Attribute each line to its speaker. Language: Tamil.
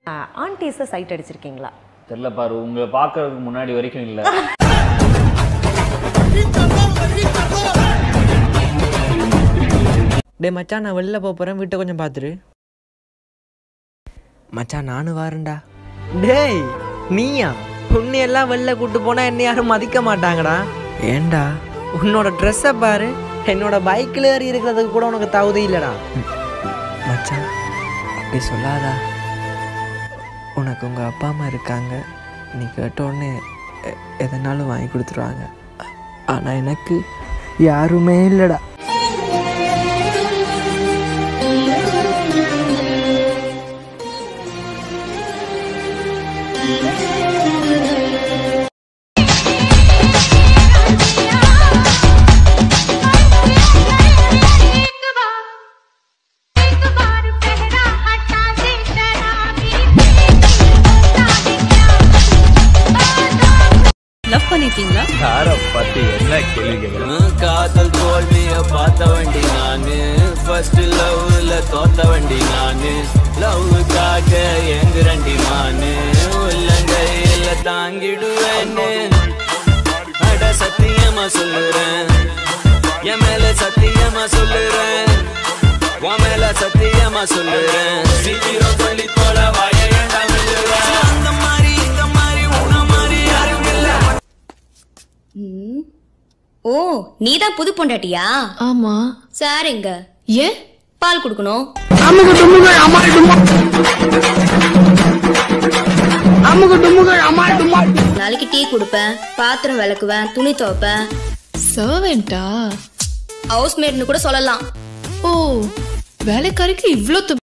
Speaker 1: ஆன்டிஸை சைட் அடிச்சிருக்கீங்களா
Speaker 2: தெரியல பாரு உங்களை பார்க்கறதுக்கு முன்னாடி வரைக்கும் இல்லை
Speaker 3: டே மச்சான் நான் வெளில போக போகிறேன் வீட்டை கொஞ்சம் பார்த்துரு மச்சான் நானும் வரேன்டா டேய் நீயா உன்னை எல்லாம் வெளில கூட்டு போனா என்ன யாரும் மதிக்க மாட்டாங்கடா ஏன்டா உன்னோட ட்ரெஸ்ஸை பாரு என்னோட பைக்கில் ஏறி இருக்கிறதுக்கு கூட உனக்கு தகுதி இல்லைடா ம், மச்சான் அப்படி சொல்லாதா உனக்கு உங்கள் அப்பா அம்மா இருக்காங்க நீ கேட்ட உடனே எ- எதனாலும் வாங்கி கொடுத்துருவாங்க ஆனால் எனக்கு யாருமே இல்லைடா
Speaker 4: லவ் பண்ணிருக்கீங்களா
Speaker 2: யாரை பார்த்து என்ன கேள்வி கேட்குறேன்
Speaker 5: காதல் தோல்விய பார்த்த வண்டி நானு ஃபர்ஸ்ட் லவ்ல தோத்த வண்டி நானு லவ்வுக்காக எங்குரண்டி மானு உள்ளங்கையில தாங்கிடுவேன்னு அட சத்தியமா சொல்லுறேன் என் மேல சத்தியமா சொல்லுறேன் உன் மேல சத்தியமா சொல்லுறேன் சீக்கிரம் சொல்லி போல வாய ஏண்டா விழுறேன் அந்த மாதிரி இந்த மாதிரி உன்ன மாதிரி யாரும் இல்லை
Speaker 6: ஓ நீதான் புது பொண்டாட்டியா
Speaker 4: ஆமா
Speaker 6: சார் எங்க
Speaker 4: ஏன்
Speaker 6: பால் கொடுக்கணும் நாளைக்கு டீ கொடுப்பேன் பாத்திரம் விளக்குவேன் துணி துவைப்பேன்
Speaker 4: சர்வெண்டா
Speaker 6: ஹவுஸ் மேட்னு கூட சொல்லலாம்
Speaker 4: ஓ வேலைக்காரிக்கு இவ்ளோ